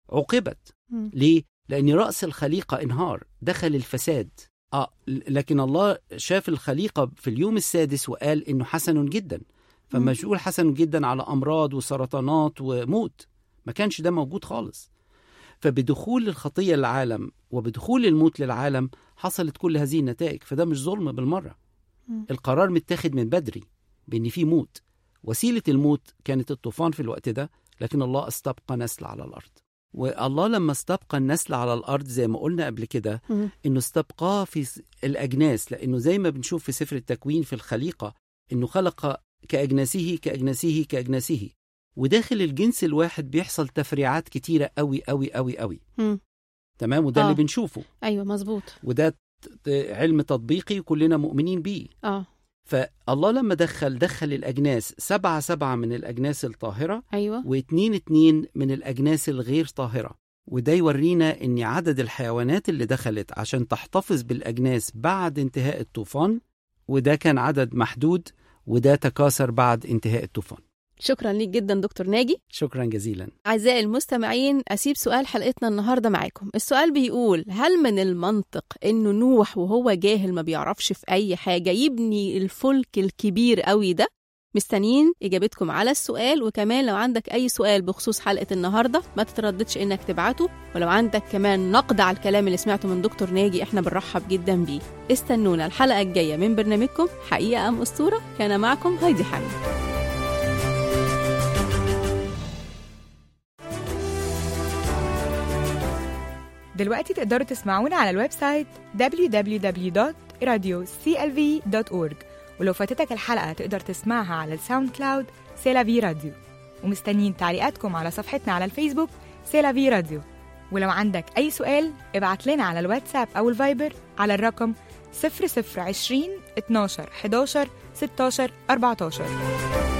عوقبت مم. ليه؟ لأن رأس الخليقة انهار دخل الفساد آه لكن الله شاف الخليقة في اليوم السادس وقال إنه حسن جدا فما مم. مش يقول حسن جدا على أمراض وسرطانات وموت ما كانش ده موجود خالص فبدخول الخطية للعالم وبدخول الموت للعالم حصلت كل هذه النتائج فده مش ظلم بالمرة مم. القرار متاخد من بدري بأن في موت وسيلة الموت كانت الطوفان في الوقت ده لكن الله استبقى نسل على الأرض والله لما استبقى النسل على الأرض زي ما قلنا قبل كده مم. انه استبقاه في س- الاجناس لانه زي ما بنشوف في سفر التكوين في الخليقه انه خلق كاجناسه كاجناسه كاجناسه وداخل الجنس الواحد بيحصل تفريعات كتيره قوي قوي قوي قوي مم. تمام وده آه. اللي بنشوفه ايوه مظبوط وده ت- ت- علم تطبيقي كلنا مؤمنين بيه اه فالله لما دخل دخل الاجناس سبعه سبعه من الاجناس الطاهره ايوه واتنين اتنين من الأجناس الغير طاهرة وده يورينا أن عدد الحيوانات اللي دخلت عشان تحتفظ بالأجناس بعد انتهاء الطوفان وده كان عدد محدود وده تكاثر بعد انتهاء الطوفان شكرا ليك جدا دكتور ناجي شكرا جزيلا أعزائي المستمعين أسيب سؤال حلقتنا النهاردة معاكم السؤال بيقول هل من المنطق إنه نوح وهو جاهل ما بيعرفش في أي حاجة يبني الفلك الكبير قوي ده؟ مستنيين إجابتكم على السؤال وكمان لو عندك أي سؤال بخصوص حلقة النهاردة ما تترددش إنك تبعته ولو عندك كمان نقد على الكلام اللي سمعته من دكتور ناجي إحنا بنرحب جدا بيه استنونا الحلقة الجاية من برنامجكم حقيقة أم أسطورة كان معكم هايدي حامد دلوقتي تقدروا تسمعونا على الويب سايت www.radioclv.org ولو فاتتك الحلقة تقدر تسمعها على الساوند كلاود سيلافي راديو ومستنيين تعليقاتكم على صفحتنا على الفيسبوك سيلافي راديو ولو عندك أي سؤال ابعت لنا على الواتساب أو الفايبر على الرقم 0020 12 11 16 14